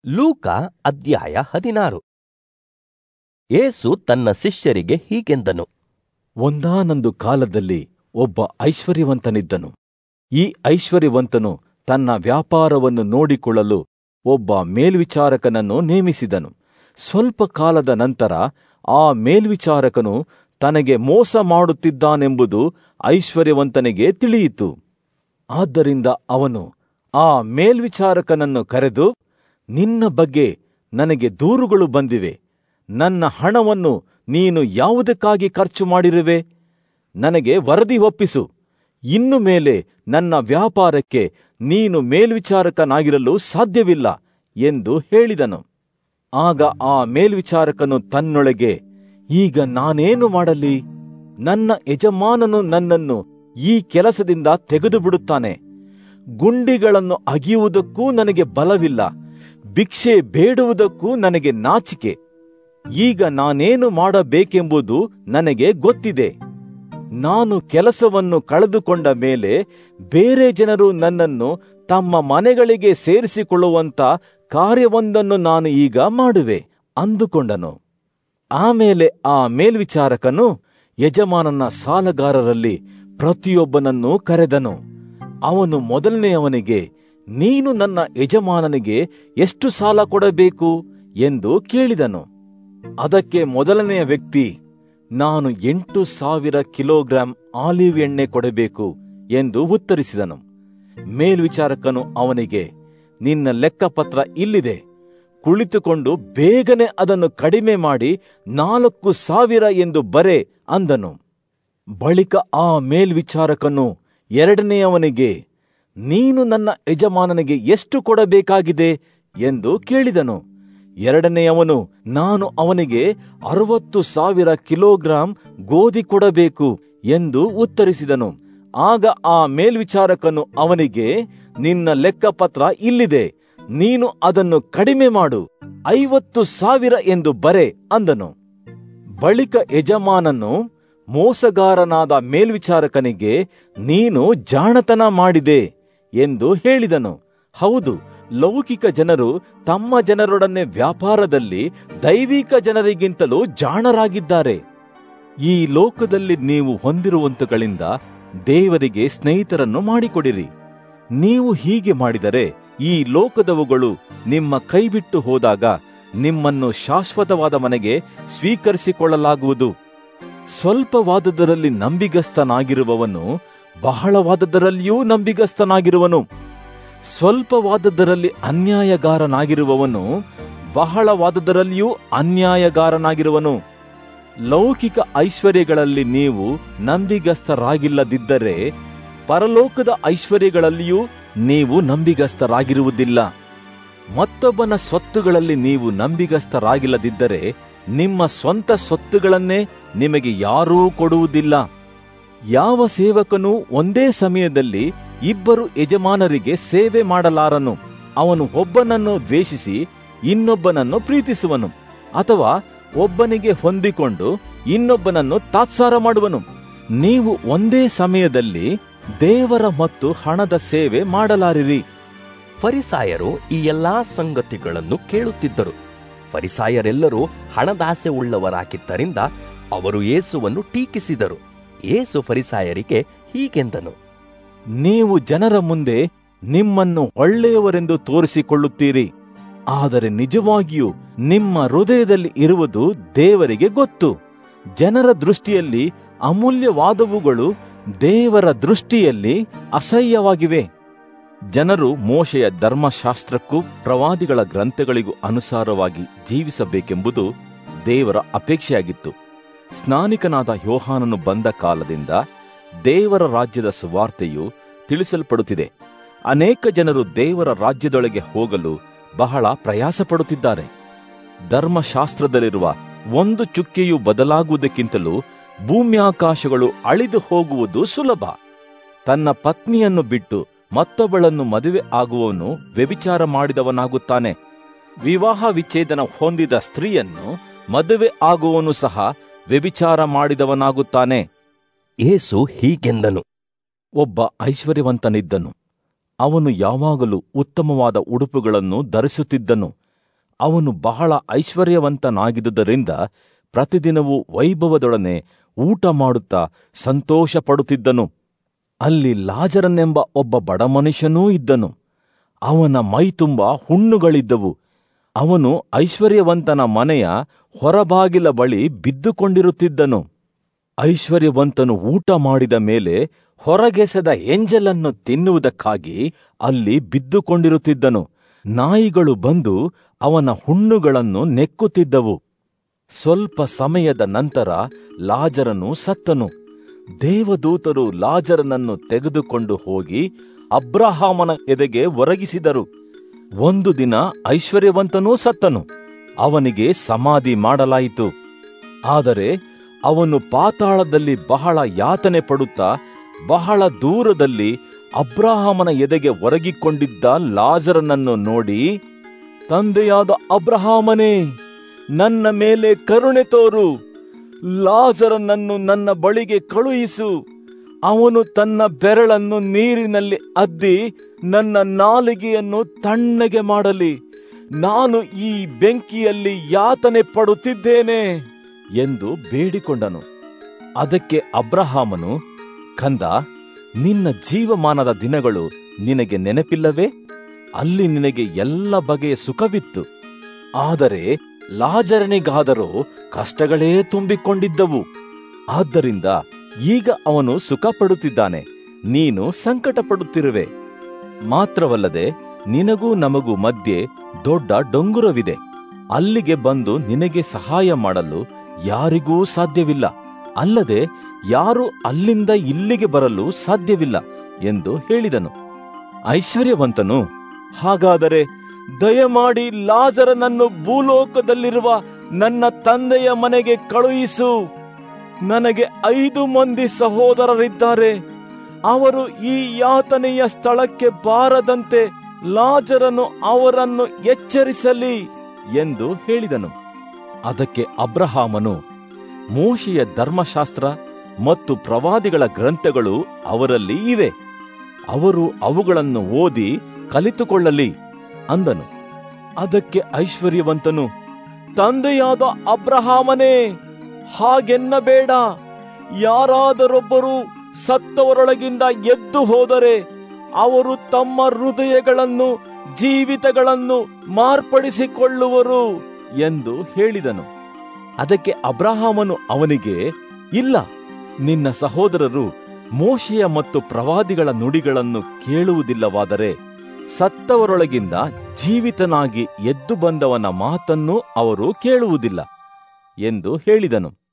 ಲೂಕ ಅಧ್ಯಾಯ ಹದಿನಾರು ಏಸು ತನ್ನ ಶಿಷ್ಯರಿಗೆ ಹೀಗೆಂದನು ಒಂದಾನೊಂದು ಕಾಲದಲ್ಲಿ ಒಬ್ಬ ಐಶ್ವರ್ಯವಂತನಿದ್ದನು ಈ ಐಶ್ವರ್ಯವಂತನು ತನ್ನ ವ್ಯಾಪಾರವನ್ನು ನೋಡಿಕೊಳ್ಳಲು ಒಬ್ಬ ಮೇಲ್ವಿಚಾರಕನನ್ನು ನೇಮಿಸಿದನು ಸ್ವಲ್ಪ ಕಾಲದ ನಂತರ ಆ ಮೇಲ್ವಿಚಾರಕನು ತನಗೆ ಮೋಸ ಮಾಡುತ್ತಿದ್ದಾನೆಂಬುದು ಐಶ್ವರ್ಯವಂತನಿಗೆ ತಿಳಿಯಿತು ಆದ್ದರಿಂದ ಅವನು ಆ ಮೇಲ್ವಿಚಾರಕನನ್ನು ಕರೆದು ನಿನ್ನ ಬಗ್ಗೆ ನನಗೆ ದೂರುಗಳು ಬಂದಿವೆ ನನ್ನ ಹಣವನ್ನು ನೀನು ಯಾವುದಕ್ಕಾಗಿ ಖರ್ಚು ಮಾಡಿರುವೆ ನನಗೆ ವರದಿ ಒಪ್ಪಿಸು ಇನ್ನು ಮೇಲೆ ನನ್ನ ವ್ಯಾಪಾರಕ್ಕೆ ನೀನು ಮೇಲ್ವಿಚಾರಕನಾಗಿರಲು ಸಾಧ್ಯವಿಲ್ಲ ಎಂದು ಹೇಳಿದನು ಆಗ ಆ ಮೇಲ್ವಿಚಾರಕನು ತನ್ನೊಳಗೆ ಈಗ ನಾನೇನು ಮಾಡಲಿ ನನ್ನ ಯಜಮಾನನು ನನ್ನನ್ನು ಈ ಕೆಲಸದಿಂದ ತೆಗೆದು ಬಿಡುತ್ತಾನೆ ಗುಂಡಿಗಳನ್ನು ಅಗಿಯುವುದಕ್ಕೂ ನನಗೆ ಬಲವಿಲ್ಲ ಭಿಕ್ಷೆ ಬೇಡುವುದಕ್ಕೂ ನನಗೆ ನಾಚಿಕೆ ಈಗ ನಾನೇನು ಮಾಡಬೇಕೆಂಬುದು ನನಗೆ ಗೊತ್ತಿದೆ ನಾನು ಕೆಲಸವನ್ನು ಕಳೆದುಕೊಂಡ ಮೇಲೆ ಬೇರೆ ಜನರು ನನ್ನನ್ನು ತಮ್ಮ ಮನೆಗಳಿಗೆ ಸೇರಿಸಿಕೊಳ್ಳುವಂತ ಕಾರ್ಯವೊಂದನ್ನು ನಾನು ಈಗ ಮಾಡುವೆ ಅಂದುಕೊಂಡನು ಆಮೇಲೆ ಆ ಮೇಲ್ವಿಚಾರಕನು ಯಜಮಾನನ ಸಾಲಗಾರರಲ್ಲಿ ಪ್ರತಿಯೊಬ್ಬನನ್ನು ಕರೆದನು ಅವನು ಮೊದಲನೆಯವನಿಗೆ ನೀನು ನನ್ನ ಯಜಮಾನನಿಗೆ ಎಷ್ಟು ಸಾಲ ಕೊಡಬೇಕು ಎಂದು ಕೇಳಿದನು ಅದಕ್ಕೆ ಮೊದಲನೆಯ ವ್ಯಕ್ತಿ ನಾನು ಎಂಟು ಸಾವಿರ ಕಿಲೋಗ್ರಾಂ ಆಲಿವ್ ಎಣ್ಣೆ ಕೊಡಬೇಕು ಎಂದು ಉತ್ತರಿಸಿದನು ಮೇಲ್ವಿಚಾರಕನು ಅವನಿಗೆ ನಿನ್ನ ಲೆಕ್ಕಪತ್ರ ಇಲ್ಲಿದೆ ಕುಳಿತುಕೊಂಡು ಬೇಗನೆ ಅದನ್ನು ಕಡಿಮೆ ಮಾಡಿ ನಾಲ್ಕು ಸಾವಿರ ಎಂದು ಬರೆ ಅಂದನು ಬಳಿಕ ಆ ಮೇಲ್ವಿಚಾರಕನು ಎರಡನೆಯವನಿಗೆ ನೀನು ನನ್ನ ಯಜಮಾನನಿಗೆ ಎಷ್ಟು ಕೊಡಬೇಕಾಗಿದೆ ಎಂದು ಕೇಳಿದನು ಎರಡನೆಯವನು ನಾನು ಅವನಿಗೆ ಅರವತ್ತು ಸಾವಿರ ಕಿಲೋಗ್ರಾಂ ಗೋಧಿ ಕೊಡಬೇಕು ಎಂದು ಉತ್ತರಿಸಿದನು ಆಗ ಆ ಮೇಲ್ವಿಚಾರಕನು ಅವನಿಗೆ ನಿನ್ನ ಲೆಕ್ಕಪತ್ರ ಇಲ್ಲಿದೆ ನೀನು ಅದನ್ನು ಕಡಿಮೆ ಮಾಡು ಐವತ್ತು ಸಾವಿರ ಎಂದು ಬರೆ ಅಂದನು ಬಳಿಕ ಯಜಮಾನನು ಮೋಸಗಾರನಾದ ಮೇಲ್ವಿಚಾರಕನಿಗೆ ನೀನು ಜಾಣತನ ಮಾಡಿದೆ ಎಂದು ಹೇಳಿದನು ಹೌದು ಲೌಕಿಕ ಜನರು ತಮ್ಮ ಜನರೊಡನೆ ವ್ಯಾಪಾರದಲ್ಲಿ ದೈವಿಕ ಜನರಿಗಿಂತಲೂ ಜಾಣರಾಗಿದ್ದಾರೆ ಈ ಲೋಕದಲ್ಲಿ ನೀವು ಹೊಂದಿರುವಂತಗಳಿಂದ ದೇವರಿಗೆ ಸ್ನೇಹಿತರನ್ನು ಮಾಡಿಕೊಡಿರಿ ನೀವು ಹೀಗೆ ಮಾಡಿದರೆ ಈ ಲೋಕದವುಗಳು ನಿಮ್ಮ ಕೈಬಿಟ್ಟು ಹೋದಾಗ ನಿಮ್ಮನ್ನು ಶಾಶ್ವತವಾದ ಮನೆಗೆ ಸ್ವೀಕರಿಸಿಕೊಳ್ಳಲಾಗುವುದು ಸ್ವಲ್ಪವಾದದರಲ್ಲಿ ನಂಬಿಗಸ್ತನಾಗಿರುವವನು ಬಹಳವಾದದರಲ್ಲಿಯೂ ನಂಬಿಗಸ್ತನಾಗಿರುವನು ಸ್ವಲ್ಪವಾದದರಲ್ಲಿ ಅನ್ಯಾಯಗಾರನಾಗಿರುವವನು ಬಹಳವಾದದರಲ್ಲಿಯೂ ಅನ್ಯಾಯಗಾರನಾಗಿರುವನು ಲೌಕಿಕ ಐಶ್ವರ್ಯಗಳಲ್ಲಿ ನೀವು ನಂಬಿಗಸ್ತರಾಗಿಲ್ಲದಿದ್ದರೆ ಪರಲೋಕದ ಐಶ್ವರ್ಯಗಳಲ್ಲಿಯೂ ನೀವು ನಂಬಿಗಸ್ತರಾಗಿರುವುದಿಲ್ಲ ಮತ್ತೊಬ್ಬನ ಸ್ವತ್ತುಗಳಲ್ಲಿ ನೀವು ನಂಬಿಗಸ್ತರಾಗಿಲ್ಲದಿದ್ದರೆ ನಿಮ್ಮ ಸ್ವಂತ ಸ್ವತ್ತುಗಳನ್ನೇ ನಿಮಗೆ ಯಾರೂ ಕೊಡುವುದಿಲ್ಲ ಯಾವ ಸೇವಕನು ಒಂದೇ ಸಮಯದಲ್ಲಿ ಇಬ್ಬರು ಯಜಮಾನರಿಗೆ ಸೇವೆ ಮಾಡಲಾರನು ಅವನು ಒಬ್ಬನನ್ನು ದ್ವೇಷಿಸಿ ಇನ್ನೊಬ್ಬನನ್ನು ಪ್ರೀತಿಸುವನು ಅಥವಾ ಒಬ್ಬನಿಗೆ ಹೊಂದಿಕೊಂಡು ಇನ್ನೊಬ್ಬನನ್ನು ತಾತ್ಸಾರ ಮಾಡುವನು ನೀವು ಒಂದೇ ಸಮಯದಲ್ಲಿ ದೇವರ ಮತ್ತು ಹಣದ ಸೇವೆ ಮಾಡಲಾರಿರಿ ಫರಿಸಾಯರು ಈ ಎಲ್ಲಾ ಸಂಗತಿಗಳನ್ನು ಕೇಳುತ್ತಿದ್ದರು ಫರಿಸಾಯರೆಲ್ಲರೂ ಹಣದಾಸೆ ಉಳ್ಳವರಾಗಿದ್ದರಿಂದ ಅವರು ಯೇಸುವನ್ನು ಟೀಕಿಸಿದರು ಯೇಸು ಫರಿಸಾಯರಿಗೆ ಹೀಗೆಂದನು ನೀವು ಜನರ ಮುಂದೆ ನಿಮ್ಮನ್ನು ಒಳ್ಳೆಯವರೆಂದು ತೋರಿಸಿಕೊಳ್ಳುತ್ತೀರಿ ಆದರೆ ನಿಜವಾಗಿಯೂ ನಿಮ್ಮ ಹೃದಯದಲ್ಲಿ ಇರುವುದು ದೇವರಿಗೆ ಗೊತ್ತು ಜನರ ದೃಷ್ಟಿಯಲ್ಲಿ ಅಮೂಲ್ಯವಾದವುಗಳು ದೇವರ ದೃಷ್ಟಿಯಲ್ಲಿ ಅಸಹ್ಯವಾಗಿವೆ ಜನರು ಮೋಶೆಯ ಧರ್ಮಶಾಸ್ತ್ರಕ್ಕೂ ಪ್ರವಾದಿಗಳ ಗ್ರಂಥಗಳಿಗೂ ಅನುಸಾರವಾಗಿ ಜೀವಿಸಬೇಕೆಂಬುದು ದೇವರ ಅಪೇಕ್ಷೆಯಾಗಿತ್ತು ಸ್ನಾನಿಕನಾದ ಯೋಹಾನನು ಬಂದ ಕಾಲದಿಂದ ದೇವರ ರಾಜ್ಯದ ಸುವಾರ್ತೆಯು ತಿಳಿಸಲ್ಪಡುತ್ತಿದೆ ಅನೇಕ ಜನರು ದೇವರ ರಾಜ್ಯದೊಳಗೆ ಹೋಗಲು ಬಹಳ ಪ್ರಯಾಸ ಪಡುತ್ತಿದ್ದಾರೆ ಧರ್ಮಶಾಸ್ತ್ರದಲ್ಲಿರುವ ಒಂದು ಚುಕ್ಕೆಯು ಬದಲಾಗುವುದಕ್ಕಿಂತಲೂ ಭೂಮ್ಯಾಕಾಶಗಳು ಅಳಿದು ಹೋಗುವುದು ಸುಲಭ ತನ್ನ ಪತ್ನಿಯನ್ನು ಬಿಟ್ಟು ಮತ್ತೊಬ್ಬಳನ್ನು ಮದುವೆ ಆಗುವವನು ವ್ಯಭಿಚಾರ ಮಾಡಿದವನಾಗುತ್ತಾನೆ ವಿವಾಹ ವಿಚ್ಛೇದನ ಹೊಂದಿದ ಸ್ತ್ರೀಯನ್ನು ಮದುವೆ ಆಗುವವನು ಸಹ ವ್ಯಭಿಚಾರ ಮಾಡಿದವನಾಗುತ್ತಾನೆ ಏಸು ಹೀಗೆಂದನು ಒಬ್ಬ ಐಶ್ವರ್ಯವಂತನಿದ್ದನು ಅವನು ಯಾವಾಗಲೂ ಉತ್ತಮವಾದ ಉಡುಪುಗಳನ್ನು ಧರಿಸುತ್ತಿದ್ದನು ಅವನು ಬಹಳ ಐಶ್ವರ್ಯವಂತನಾಗಿದ್ದುದರಿಂದ ಪ್ರತಿದಿನವೂ ವೈಭವದೊಡನೆ ಊಟ ಮಾಡುತ್ತಾ ಸಂತೋಷ ಪಡುತ್ತಿದ್ದನು ಅಲ್ಲಿ ಲಾಜರನೆಂಬ ಒಬ್ಬ ಬಡ ಮನುಷ್ಯನೂ ಇದ್ದನು ಅವನ ಮೈತುಂಬ ಹುಣ್ಣುಗಳಿದ್ದವು ಅವನು ಐಶ್ವರ್ಯವಂತನ ಮನೆಯ ಹೊರಬಾಗಿಲ ಬಳಿ ಬಿದ್ದುಕೊಂಡಿರುತ್ತಿದ್ದನು ಐಶ್ವರ್ಯವಂತನು ಊಟ ಮಾಡಿದ ಮೇಲೆ ಹೊರಗೆಸೆದ ಎಂಜಲನ್ನು ತಿನ್ನುವುದಕ್ಕಾಗಿ ಅಲ್ಲಿ ಬಿದ್ದುಕೊಂಡಿರುತ್ತಿದ್ದನು ನಾಯಿಗಳು ಬಂದು ಅವನ ಹುಣ್ಣುಗಳನ್ನು ನೆಕ್ಕುತ್ತಿದ್ದವು ಸ್ವಲ್ಪ ಸಮಯದ ನಂತರ ಲಾಜರನು ಸತ್ತನು ದೇವದೂತರು ಲಾಜರನನ್ನು ತೆಗೆದುಕೊಂಡು ಹೋಗಿ ಅಬ್ರಹಾಮನ ಎದೆಗೆ ಒರಗಿಸಿದರು ಒಂದು ದಿನ ಐಶ್ವರ್ಯವಂತನೂ ಸತ್ತನು ಅವನಿಗೆ ಸಮಾಧಿ ಮಾಡಲಾಯಿತು ಆದರೆ ಅವನು ಪಾತಾಳದಲ್ಲಿ ಬಹಳ ಯಾತನೆ ಪಡುತ್ತಾ ಬಹಳ ದೂರದಲ್ಲಿ ಅಬ್ರಹಾಮನ ಎದೆಗೆ ಒರಗಿಕೊಂಡಿದ್ದ ಲಾಜರನನ್ನು ನೋಡಿ ತಂದೆಯಾದ ಅಬ್ರಹಾಮನೇ ನನ್ನ ಮೇಲೆ ಕರುಣೆ ತೋರು ಲಾಜರನನ್ನು ನನ್ನ ಬಳಿಗೆ ಕಳುಹಿಸು ಅವನು ತನ್ನ ಬೆರಳನ್ನು ನೀರಿನಲ್ಲಿ ಅದ್ದಿ ನನ್ನ ನಾಲಿಗೆಯನ್ನು ತಣ್ಣಗೆ ಮಾಡಲಿ ನಾನು ಈ ಬೆಂಕಿಯಲ್ಲಿ ಯಾತನೆ ಪಡುತ್ತಿದ್ದೇನೆ ಎಂದು ಬೇಡಿಕೊಂಡನು ಅದಕ್ಕೆ ಅಬ್ರಹಾಮನು ಕಂದ ನಿನ್ನ ಜೀವಮಾನದ ದಿನಗಳು ನಿನಗೆ ನೆನಪಿಲ್ಲವೇ ಅಲ್ಲಿ ನಿನಗೆ ಎಲ್ಲ ಬಗೆಯ ಸುಖವಿತ್ತು ಆದರೆ ಲಾಜರನಿಗಾದರೂ ಕಷ್ಟಗಳೇ ತುಂಬಿಕೊಂಡಿದ್ದವು ಆದ್ದರಿಂದ ಈಗ ಅವನು ಸುಖ ಪಡುತ್ತಿದ್ದಾನೆ ನೀನು ಸಂಕಟ ಪಡುತ್ತಿರುವೆ ಮಾತ್ರವಲ್ಲದೆ ನಿನಗೂ ನಮಗೂ ಮಧ್ಯೆ ದೊಡ್ಡ ಡೊಂಗುರವಿದೆ ಅಲ್ಲಿಗೆ ಬಂದು ನಿನಗೆ ಸಹಾಯ ಮಾಡಲು ಯಾರಿಗೂ ಸಾಧ್ಯವಿಲ್ಲ ಅಲ್ಲದೆ ಯಾರು ಅಲ್ಲಿಂದ ಇಲ್ಲಿಗೆ ಬರಲು ಸಾಧ್ಯವಿಲ್ಲ ಎಂದು ಹೇಳಿದನು ಐಶ್ವರ್ಯವಂತನು ಹಾಗಾದರೆ ದಯಮಾಡಿ ಲಾಜರನನ್ನು ಭೂಲೋಕದಲ್ಲಿರುವ ನನ್ನ ತಂದೆಯ ಮನೆಗೆ ಕಳುಹಿಸು ನನಗೆ ಐದು ಮಂದಿ ಸಹೋದರರಿದ್ದಾರೆ ಅವರು ಈ ಯಾತನೆಯ ಸ್ಥಳಕ್ಕೆ ಬಾರದಂತೆ ಲಾಜರನು ಅವರನ್ನು ಎಚ್ಚರಿಸಲಿ ಎಂದು ಹೇಳಿದನು ಅದಕ್ಕೆ ಅಬ್ರಹಾಮನು ಮೋಶೆಯ ಧರ್ಮಶಾಸ್ತ್ರ ಮತ್ತು ಪ್ರವಾದಿಗಳ ಗ್ರಂಥಗಳು ಅವರಲ್ಲಿ ಇವೆ ಅವರು ಅವುಗಳನ್ನು ಓದಿ ಕಲಿತುಕೊಳ್ಳಲಿ ಅಂದನು ಅದಕ್ಕೆ ಐಶ್ವರ್ಯವಂತನು ತಂದೆಯಾದ ಅಬ್ರಹಾಮನೇ ಹಾಗೆನ್ನಬೇಡ ಯಾರಾದರೊಬ್ಬರು ಸತ್ತವರೊಳಗಿಂದ ಎದ್ದು ಹೋದರೆ ಅವರು ತಮ್ಮ ಹೃದಯಗಳನ್ನು ಜೀವಿತಗಳನ್ನು ಮಾರ್ಪಡಿಸಿಕೊಳ್ಳುವರು ಎಂದು ಹೇಳಿದನು ಅದಕ್ಕೆ ಅಬ್ರಹಾಮನು ಅವನಿಗೆ ಇಲ್ಲ ನಿನ್ನ ಸಹೋದರರು ಮೋಶೆಯ ಮತ್ತು ಪ್ರವಾದಿಗಳ ನುಡಿಗಳನ್ನು ಕೇಳುವುದಿಲ್ಲವಾದರೆ ಸತ್ತವರೊಳಗಿಂದ ಜೀವಿತನಾಗಿ ಎದ್ದು ಬಂದವನ ಮಾತನ್ನೂ ಅವರು ಕೇಳುವುದಿಲ್ಲ ಎಂದು ಹೇಳಿದನು